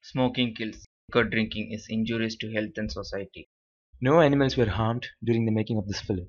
Smoking kills. Liquor drinking is injurious to health and society. No animals were harmed during the making of this film.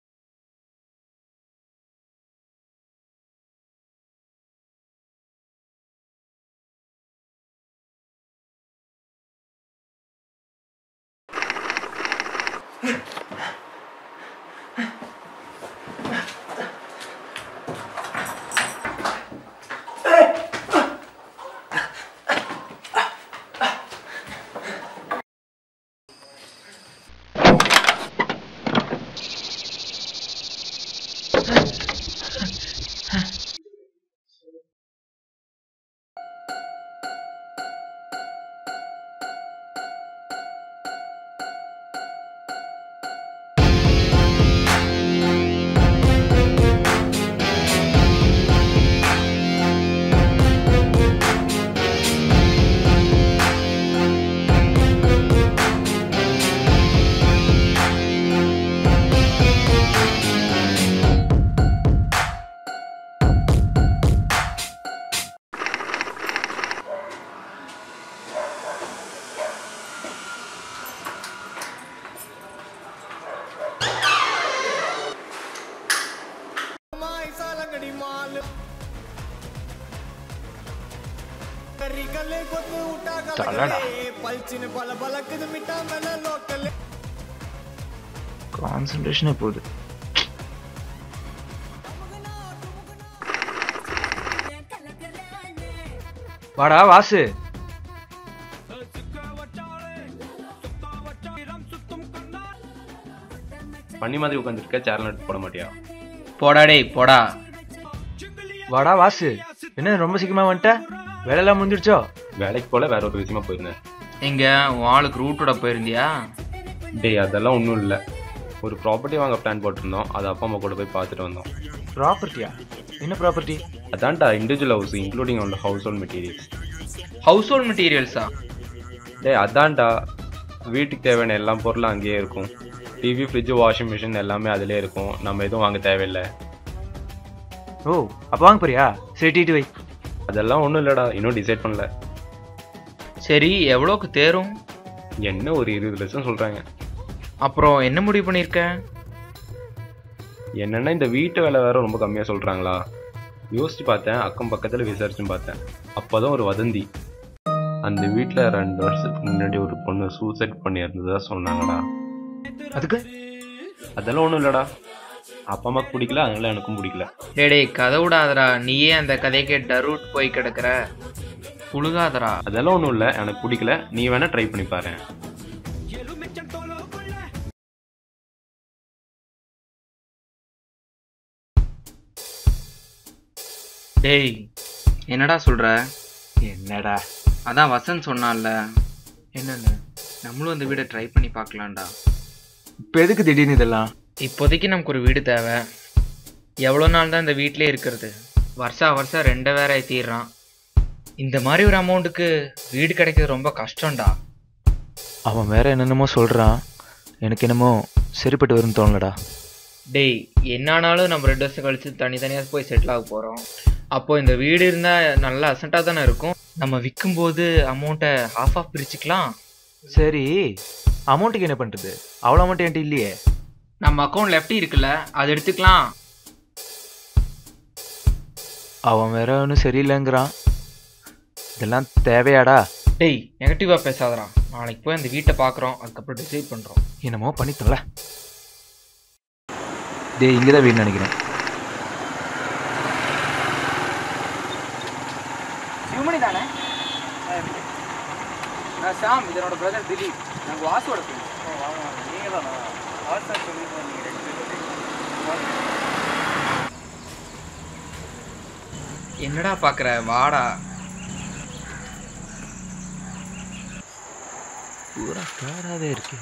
சாலங்கடி மால் கறி கல்லே கொத்து விட்டா தலடா. கலக்கலே பல்ச்சின்னு பல பலக்குது மிட்டா மேல லோக்கல் கான்சன்ட்ரேஷனே போகுது வாடா வாசு பண்ணி மாதிரி உட்காந்துருக்க சேர்ல எடுத்து போட மாட்டியா போடா டேய் போடா வாடா வாசு என்ன ரொம்ப சீக்கிரமா வந்துட்ட வேலையெல்லாம் முடிஞ்சிடுச்சோ வேலைக்கு போல வேற ஒரு விஷயமா போயிருந்தேன் எங்க உன் ஆளுக்கு ரூட்டோட போயிருந்தியா டேய் அதெல்லாம் ஒன்றும் இல்லை ஒரு ப்ராப்பர்ட்டி வாங்க பிளான் போட்டிருந்தோம் அது அப்பா அம்மா கூட போய் பார்த்துட்டு வந்தோம் ப்ராப்பர்ட்டியா என்ன ப்ராப்பர்ட்டி அதான்டா இண்டிவிஜுவல் ஹவுஸ் இன்க்ளூடிங் அவனோட household materials household மெட்டீரியல்ஸா டேய் அதான்டா வீட்டுக்கு தேவையான எல்லா பொருளும் அங்கேயே இருக்கும் டிவி ஃப்ரிட்ஜ் வாஷிங் மிஷின் எல்லாமே அதிலே இருக்கும் நம்ம எதுவும் வாங்க தேவையில்லை ஓ அப்போ வாங்க போறியா சரி டீட்டு வை அதெல்லாம் ஒன்றும் இல்லைடா இன்னும் டிசைட் பண்ணல சரி எவ்வளோக்கு தேரும் என்ன ஒரு இருபது லட்சம் சொல்கிறாங்க அப்புறம் என்ன முடிவு பண்ணியிருக்க என்னன்னா இந்த வீட்டு வேலை வேற ரொம்ப கம்மியாக சொல்கிறாங்களா யோசிச்சு பார்த்தேன் அக்கம் பக்கத்தில் விசாரிச்சும் பார்த்தேன் அப்போதான் ஒரு வதந்தி அந்த வீட்டில் ரெண்டு வருஷத்துக்கு முன்னாடி ஒரு பொண்ணு சூசைட் பண்ணி இருந்ததா சொன்னாங்கடா அதுக்கு அதெல்லாம் ஒன்றும் இல்லைடா அப்பா அம்மாக்கு பிடிக்கல அதனால எனக்கும் பிடிக்கல டேய் டேய் கதை விடாதடா நீயே அந்த கதையை கேட்ட ரூட் போய் கிடக்குற புழுகாதடா அதெல்லாம் ஒன்றும் இல்லை எனக்கு பிடிக்கல நீ வேணா ட்ரை பண்ணி பாரு டேய் என்னடா சொல்ற என்னடா அதான் வசந்த் சொன்னான்ல என்னென்ன நம்மளும் அந்த வீடை ட்ரை பண்ணி பார்க்கலாம்டா இப்போ எதுக்கு திடீர்னு இதெல்லாம் இப்போதைக்கு நமக்கு ஒரு வீடு தேவை எவ்வளோ நாள் தான் இந்த வீட்டிலே இருக்கிறது வருஷா வருஷம் ரெண்டை வேற ஏற்றிடுறான் இந்த மாதிரி ஒரு அமௌண்ட்டுக்கு வீடு கிடைக்கிறது ரொம்ப கஷ்டம்டா அவன் வேற என்னென்னமோ சொல்றான் எனக்கு என்னமோ சரிப்பட்டு வரும்னு தோணலடா டேய் என்னானாலும் நம்ம ரெண்டு வருஷம் கழிச்சு தனித்தனியாக போய் செட்டில் ஆக போகிறோம் அப்போ இந்த வீடு இருந்தால் நல்லா அசண்டாக தானே இருக்கும் நம்ம விற்கும்போது அமௌண்ட்டை ஹாஃப் ஆஃப் பிரிச்சுக்கலாம் சரி அமௌண்ட்டுக்கு என்ன பண்றது அவ்வளோ அமௌண்ட் என்கிட்ட இல்லையே நம்ம அக்கௌண்ட் லெஃப்டி இருக்குல்ல அது எடுத்துக்கலாம் அவன் வேற ஒன்றும் சரியில்லைங்கிறான் இதெல்லாம் தேவையாடா டேய் நெகட்டிவாக பேசாதடா நாளைக்கு போய் அந்த வீட்டை பார்க்குறோம் அதுக்கப்புறம் டிசைட் பண்ணுறோம் என்னமோ பண்ணி தொலை டேய் இங்கே தான் வீடு நினைக்கிறேன் சிவமணி தானே நான் சாம் இதனோட பிரதர் திலீப் நாங்கள் வாசுவோட என்னடா பார்க்குற வாடா பூரா காடாவே இருக்கு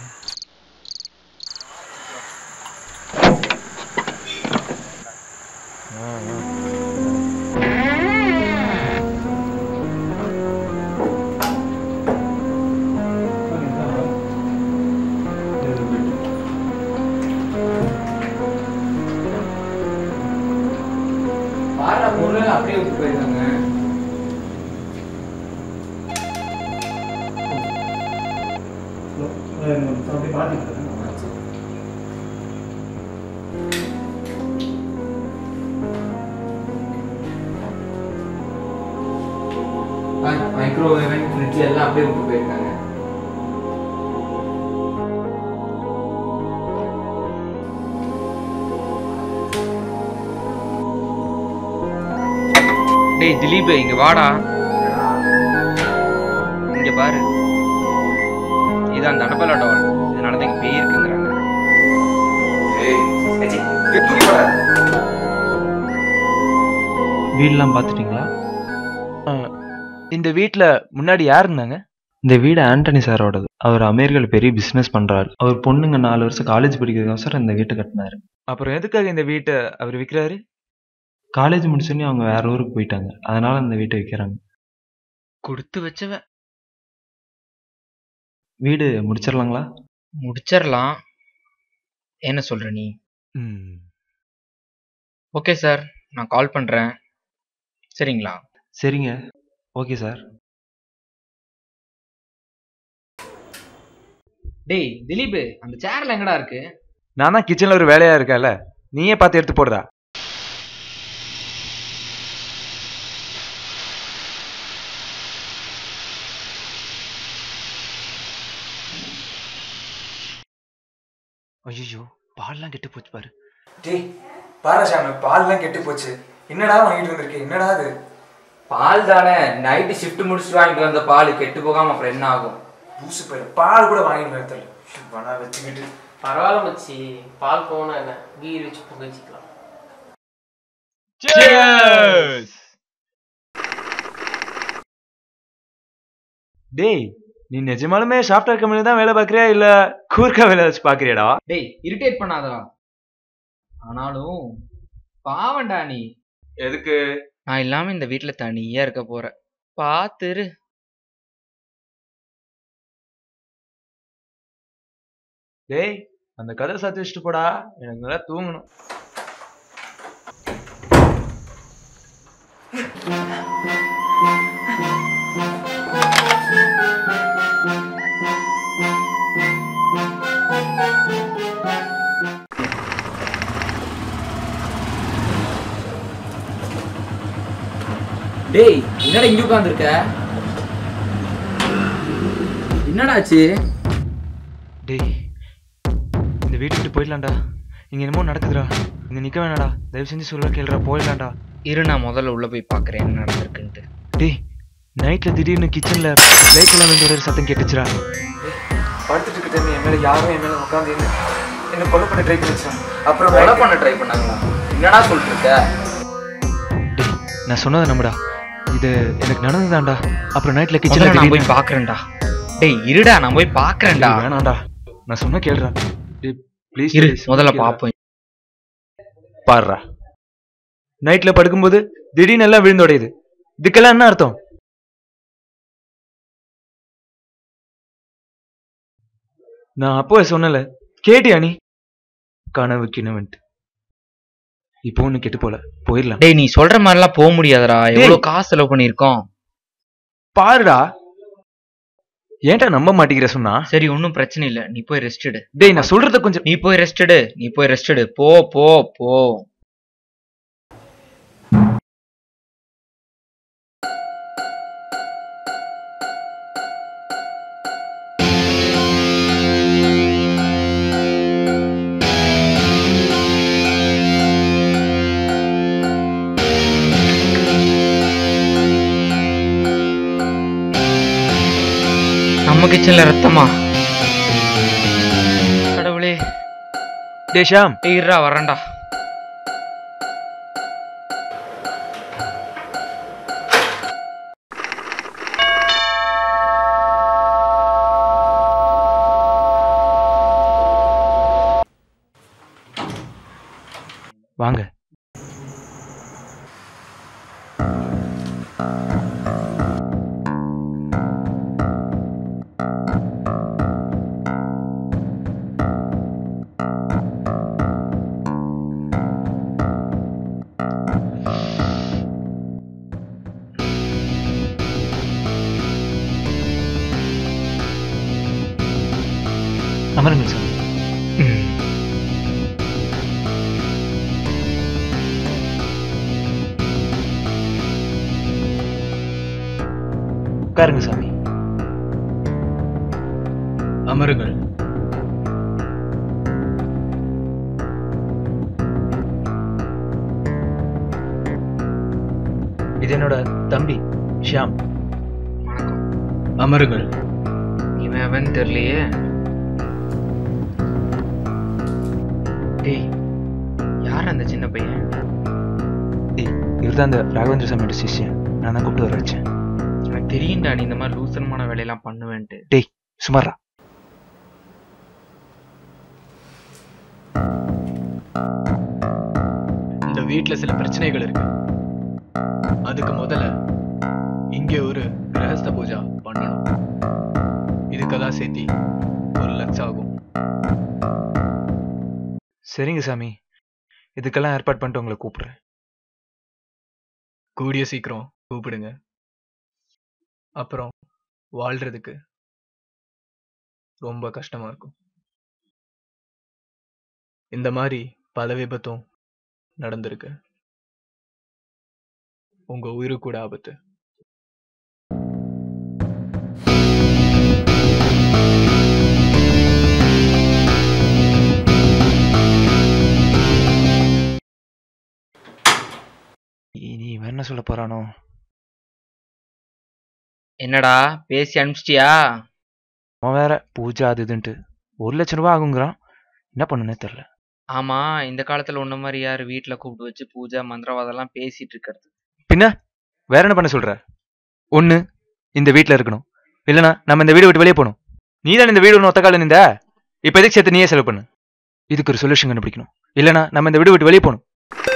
ஆ, ஆ. பாரா பொருள் அப்படியே விட்டு போயிருக்காங்க அப்படி பார்த்துட்டு இருக்கேன் மைக்ரோவேவன் ஃப்ரிட்ஜ் எல்லாம் அப்படியே விட்டு போயிருக்காங்க டேய் திலீப் இங்க வாடா இங்க பாரு இது அந்த அனபலா டால் இதனால தான் இங்க பேய் இருக்குங்கிறாங்க வீடெல்லாம் பார்த்துட்டீங்களா இந்த வீட்டில் முன்னாடி யார் இருந்தாங்க இந்த வீடு ஆண்டனி சாரோடது அவர் அமெரிக்காவில் பெரிய பிஸ்னஸ் பண்ணுறாரு அவர் பொண்ணுங்க நாலு வருஷம் காலேஜ் படிக்கிறதுக்கோசரம் இந்த வீட்டை கட்டினாரு அப்புறம் எதுக்காக இந்த வீட்டை அவர் விற்கிறாரு காலேஜ் முடிச்சோடனே அவங்க வேற ஊருக்கு போயிட்டாங்க அதனால இந்த வீட்டை விற்கிறாங்க கொடுத்து வச்சவ வீடு முடிச்சிடலாங்களா முடிச்சிடலாம் என்ன சொல்ற நீ ஓகே சார் நான் கால் பண்றேன் சரிங்களா சரிங்க ஓகே சார் டேய் திலீப் அந்த சேர்ல எங்கடா இருக்கு நான் தான் கிச்சனில் ஒரு வேலையாக இருக்கேன்ல நீயே பார்த்து எடுத்து போடுறா ஐயோ பால்லாம் கெட்டு போச்சு பாரு டேய் பாரு சாமி பால்லாம் கெட்டு போச்சு என்னடா வாங்கிட்டு வந்திருக்கே என்னடா அது பால் தானே நைட்டு ஷிஃப்ட் முடிச்சுட்டு வாங்கிட்டு வந்த பால் கெட்டு போகாம அப்புறம் என்ன ஆகும் பூசு போயிரு பால் கூட வாங்கிட்டு வரதில்ல பணா வச்சுக்கிட்டு பரவாயில்ல மச்சி பால் போனா என்ன கீர் வச்சு புகைச்சிக்கலாம் டேய் நீ நிஜமாலுமே சாஃப்ட்வேர் கம்பெனி தான் வேலை பார்க்குறியா இல்லை கூர்க்கா வேலை வச்சு பார்க்குறியாடா டேய் இரிட்டேட் பண்ணாதடா ஆனாலும் பாவண்டா நீ எதுக்கு நான் இல்லாம இந்த வீட்ல தனியா இருக்க போறேன் பாத்துரு டேய் அந்த கதை சாத்தி வச்சுட்டு போடா எனக்கு நல்லா தூங்கணும் டேய் என்னடா இங்க உட்காந்துருக்க என்னடாச்சு டேய் இந்த வீட்டை விட்டு போயிடலாம்டா இங்க என்னமோ நடக்குதுடா இங்க நிக்க வேணாடா தயவு செஞ்சு சொல்ல கேளுடா போயிடலாம்டா இரு நான் முதல்ல உள்ள போய் பாக்குறேன் என்ன நடந்திருக்குன்ட்டு டேய் நைட்ல திடீர்னு கிச்சன்ல லைட் எல்லாம் வேண்டிய ஒரு சத்தம் கேட்டுச்சுடா படுத்துட்டு இருக்க டைம் என் மேல யாரும் என் மேல உட்காந்து என்ன என்ன கொலை பண்ண ட்ரை பண்ணிச்சான் அப்புறம் கொலை பண்ண ட்ரை பண்ணாங்களா என்னடா சொல்லிட்டு இருக்க டேய் நான் சொன்னதை நம்புடா இது எனக்கு நடந்ததாண்டா அப்புறம் நைட்ல முதல்ல கிச்சன்ல நான் போய் பாக்குறேன்டா டேய் இருடா நான் போய் பாக்குறேன்டா வேணாம்டா நான் சொன்ன கேளுடா டேய் ப்ளீஸ் இரு முதல்ல பாப்போம் பாருடா நைட்ல படுக்கும்போது திடீர்னு எல்லாம் விழுந்தோடையுது இதுக்கெல்லாம் என்ன அர்த்தம் நான் அப்போ சொன்னல கேட்டியா நீ கனவு கிணவன்ட்டு இப்போ ஒண்ணு கெட்டு போல போயிடலாம் டேய் நீ சொல்ற மாதிரிலாம் போக முடியாதுடா எவ்வளவு காசு செலவு பண்ணிருக்கோம் பாருடா ஏன்டா நம்ப மாட்டேங்கிற சொன்னா சரி ஒன்றும் பிரச்சனை இல்ல நீ போய் ரெஸ்ட் எடு டேய் நான் சொல்றத கொஞ்சம் நீ போய் ரெஸ்ட் எடு நீ போய் ரெஸ்ட் எடு போ போ போ நம்ம கிச்சன்ல ரத்தமா கடவுளே டேய் ஷாம் டேய் இருடா வரேன்டா வாங்க அமருங்கள் சாமி ம். உட்காருங்க சாமி அமருங்கள் இது என்னோட தம்பி ஷியாம் வணக்கம் அமருங்கள் இவன் அவன் தெரியலையே டேய் யார் அந்த சின்ன பையன் இவர் தான் அந்த ராகவேந்திர சாமியோட சிஷ்யன் நான் தான் கூப்பிட்டு வர வச்சேன் எனக்கு தெரியும்டா நீ இந்த மாதிரி லூசனமான வேலையெல்லாம் பண்ணுவேன்ட்டு டேய் சுமாரா இந்த வீட்ல சில பிரச்சனைகள் இருக்கு அதுக்கு முதல்ல இங்கே ஒரு கிரகஸ்த பூஜா பண்ணணும் இதுக்கெல்லாம் சேர்த்தி ஒரு லட்சம் ஆகும் சரிங்க சாமி இதுக்கெல்லாம் ஏற்பாடு பண்ணிட்டு உங்களை கூப்பிடுறேன் கூடிய சீக்கிரம் கூப்பிடுங்க அப்புறம் வாழ்றதுக்கு ரொம்ப கஷ்டமா இருக்கும் இந்த மாதிரி பல விபத்தும் நடந்திருக்கு உங்க உயிரு கூட ஆபத்து இனி இவன் என்ன சொல்ல போறானோ என்னடா பேசி அனுப்பிச்சிட்டியா அவன் வேற பூஜை அது இதுன்ட்டு ஒரு லட்சம் ரூபாய் ஆகுங்கிறான் என்ன பண்ணுனே தெரில ஆமா இந்த காலத்துல உன்ன மாதிரி யார் வீட்ல கூப்பிட்டு வச்சு பூஜை மந்திரவாதம்லாம் பேசிட்டு இருக்கிறது பின்ன வேற என்ன பண்ண சொல்ற ஒண்ணு இந்த வீட்ல இருக்கணும் இல்லனா நம்ம இந்த வீடு விட்டு வெளியே போகணும் நீ தான் இந்த வீடு ஒன்று ஒத்த கால நின்ற இப்ப எதுக்கு சேர்த்து நீயே செலவு பண்ணு இதுக்கு ஒரு சொல்யூஷன் கண்டுபிடிக்கணும் இல்லனா நம்ம இந்த வீடு விட்டு வெளியே போகணும்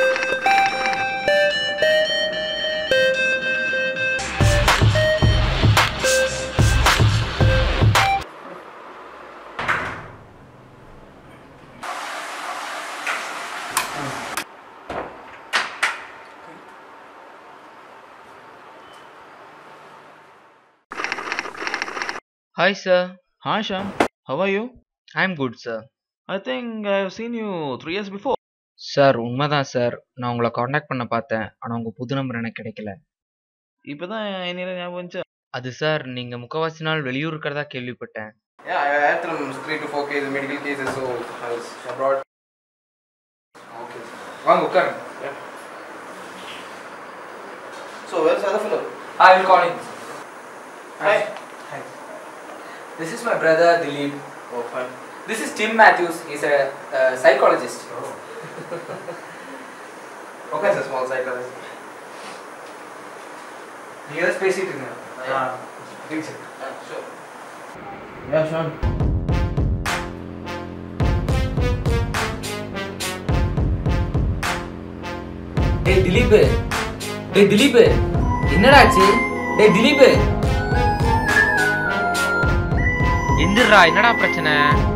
hi sir Hi Sham, how are you? I am good sir I think I have seen you three years before. Sir உண்மைதான் சார் நான் உங்களை காண்டாக்ட் பண்ண பார்த்தேன் ஆனா உங்க புது நம்பர் எனக்கு கிடைக்கல இப்பதான் என்னில ஞாபகம் வந்துச்சு அது சார் நீங்க முக்கவாசி நாள் வெளியூர் இருக்கிறதா கேள்விப்பட்டேன் Yeah, I had some three to four cases, medical cases, so I was abroad. Okay. வாங்க உட்காருங்க So where's the other fellow? I will call him. Hi. Hi. This is my brother Dilip. Oh, fine. This is Tim Matthews. He's a uh, psychologist. Oh. okay, it's a small psychologist. நீங்க தான் பேசிட்டு இருங்க ஆ சரி sure. Yeah, Sham. டேய் திலீப் டேய் திலீப் என்னடா ஆச்சு டேய் திலீப் எந்திரா என்னடா பிரச்சனை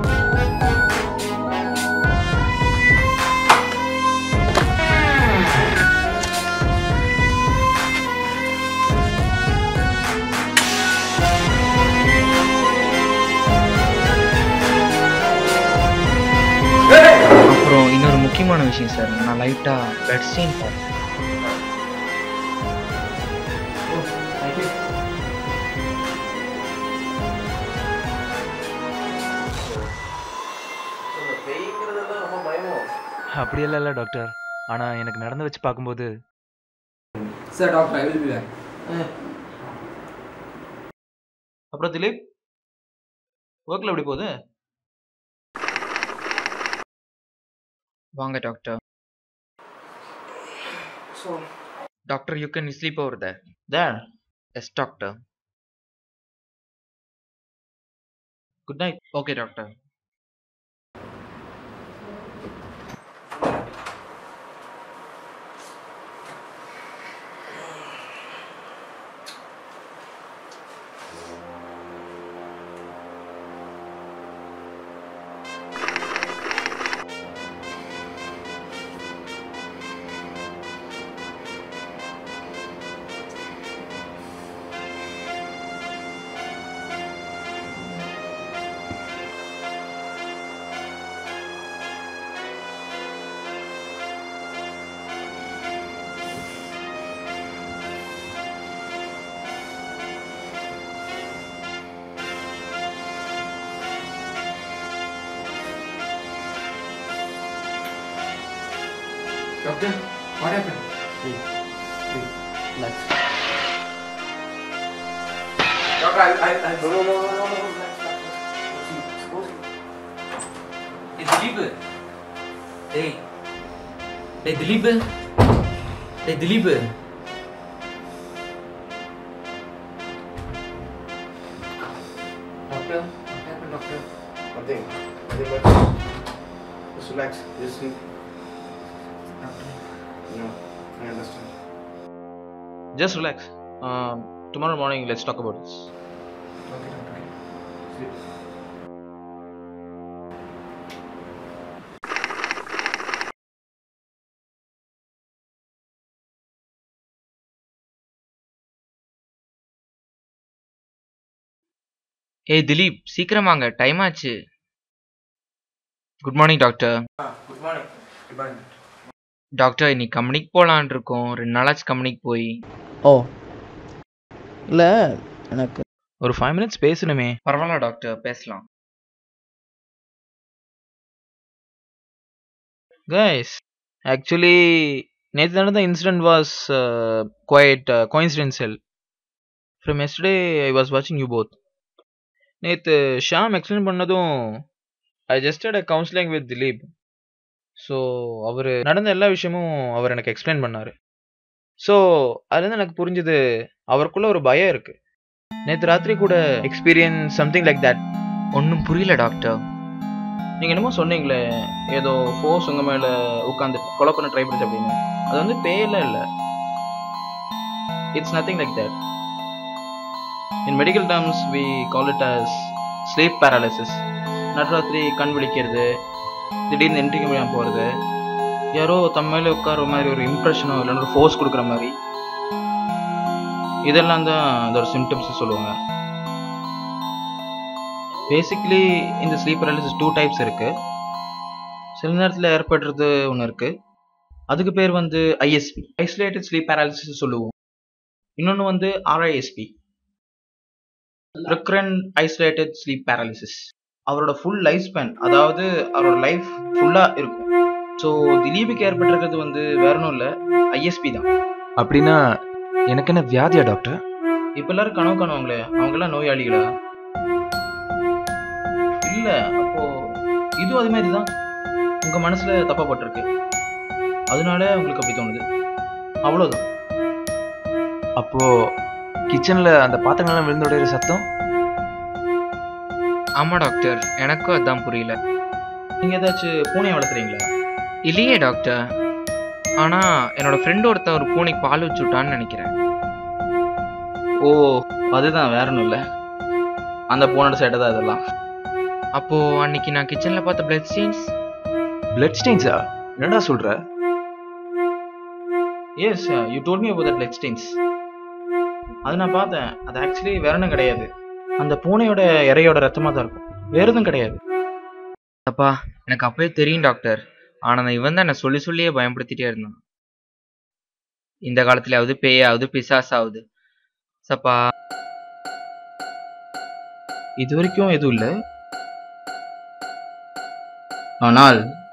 அப்புறம் இன்னொரு முக்கியமான விஷயம் சார் நான் லைட்டா பெட் ஸ்டெயின் பார்த்தேன் பேய்ங்கிறதெல்லாம் ரொம்ப பயமோ அப்படியெல்லாம் இல்லை டாக்டர் ஆனா எனக்கு நடந்து வச்சு பார்க்கும்போது sir doctor I will be back அப்புறம் திலீப் ஒர்க்கில் எப்படி போகுது வாங்க doctor so doctor you can sleep over there there yes doctor good night okay doctor Doctor, what happened? Wait, wait, relax. Doctor, I, I, I, no, no, no, no, no, no, relax, relax. Suppose, suppose. Hey, Dilip. Hey. Hey, Dilip. Hey, Dilip. Doctor, what happened, doctor? Nothing. Nothing much. Just relax. Just sleep. No, I understand. Just relax. Um, tomorrow morning, let's talk about this. Okay, doctor. Sleep. ஏய் திலீப் சீக்கிரம் வாங்க time ஆச்சு good morning doctor Good morning. Good morning. Doctor இன்னைக்கு கம்பெனிக்கு போகலான் இருக்கோம் ரெண்டு நாளாச்சு கம்பெனிக்கு போய் ஓ இல்லை எனக்கு ஒரு ஃபைவ் மினிட்ஸ் பேசணுமே பரவாயில்ல டாக்டர் பேசலாம் கைஸ் ஆக்சுவலி நேற்று நடந்த incident was quite coincidental from yesterday I was வாட்சிங் யூ போத் நேற்று ஷாம் எக்ஸ்பிளைன் பண்ணதும் I just a counselling with Dilip so அவர் நடந்த எல்லா விஷயமும் அவர் எனக்கு எக்ஸ்பிளைன் பண்ணார் ஸோ அதுலேருந்து எனக்கு புரிஞ்சுது அவருக்குள்ள ஒரு பயம் இருக்கு நேற்று ராத்திரி கூட எக்ஸ்பீரியன்ஸ் சம்திங் லைக் தட் ஒன்றும் புரியல டாக்டர் நீங்கள் என்னமோ சொன்னீங்களே ஏதோ ஃபோர்ஸ் உங்கள் மேலே உட்காந்து கொலை பண்ண ட்ரை பண்ணுச்சு அப்படின்னு அது வந்து பேயெல்லாம் இல்லை it's nothing like that in medical terms we call it as sleep paralysis நடுராத்திரி கண் விழிக்கிறது திடீர்னு என்ட்ரிக்க முடியாமல் போகிறது யாரோ தம் மேலே உட்கார மாதிரி ஒரு இம்ப்ரெஷனோ இல்லைன்னா ஒரு ஃபோர்ஸ் கொடுக்குற மாதிரி இதெல்லாம் தான் அதோட சிம்டம்ஸ் சொல்லுவாங்க பேசிக்லி இந்த ஸ்லீப் பேரலிசிஸ் டூ டைப்ஸ் இருக்கு சில நேரத்தில் ஏற்படுறது ஒன்று இருக்கு அதுக்கு பேர் வந்து ஐஎஸ்பி ஐசோலேட்டட் ஸ்லீப் பேராலிசிஸ் சொல்லுவோம் இன்னொன்று வந்து RISP recurrent isolated sleep paralysis அவரோட ஃபுல் லைஃப் ஸ்பேன் அதாவது அவரோட லைஃப் ஃபுல்லாக இருக்கும் ஸோ திலீபுக்கு ஏற்பட்டிருக்கிறது வந்து வேற ஒன்றும் இல்லை ஐஎஸ்பி தான் அப்படின்னா எனக்கு என்ன வியாதியா டாக்டர் இப்போ எல்லாரும் கனவு காணுவாங்களே அவங்கெல்லாம் நோயாளிகளா இல்ல அப்போ இதுவும் அது மாதிரி தான் உங்க மனசுல தப்பாப்பட்டிருக்கு அதனால உங்களுக்கு அப்படி தோணுது அவ்வளவுதான் அப்போ கிச்சன்ல அந்த பாத்திரங்கள்லாம் விழுந்து உடையிற சத்தம் ஆமாம் டாக்டர் எனக்கும் அதான் புரியல நீங்க ஏதாச்சும் பூனையை வளர்த்துறீங்களா இல்லையே டாக்டர் ஆனால் என்னோட ஃப்ரெண்ட் ஒருத்தன் ஒரு பூனைக்கு பால் வச்சு விட்டான்னு நினைக்கிறேன் ஓ அதுதான் வேற ஒன்றும் இல்லை அந்த பூனோட சேட்டை தான் இதெல்லாம் அப்போ அன்னைக்கு நான் கிச்சனில் பார்த்த பிளட் ஸ்டெயின்ஸ் பிளட் ஸ்டெயின்ஸா என்னடா சொல்ற yes you told me about blood stains அது நான் பார்த்தேன் அது ஆக்சுவலி வேற ஒன்றும் கிடையாது அந்த பூனையோட இறையோட ரத்தமாக தான் இருக்கும் வேற எதுவும் கிடையாது அப்பா எனக்கு அப்பவே தெரியும் டாக்டர் ஆனால் இவன் தான் என்னை சொல்லி சொல்லியே பயன்படுத்திட்டே இருந்தான் இந்த காலத்துலயாவது பேயாவது பிசாசாவது சப்பா இது வரைக்கும் எதுவும் இல்லை ஆனால்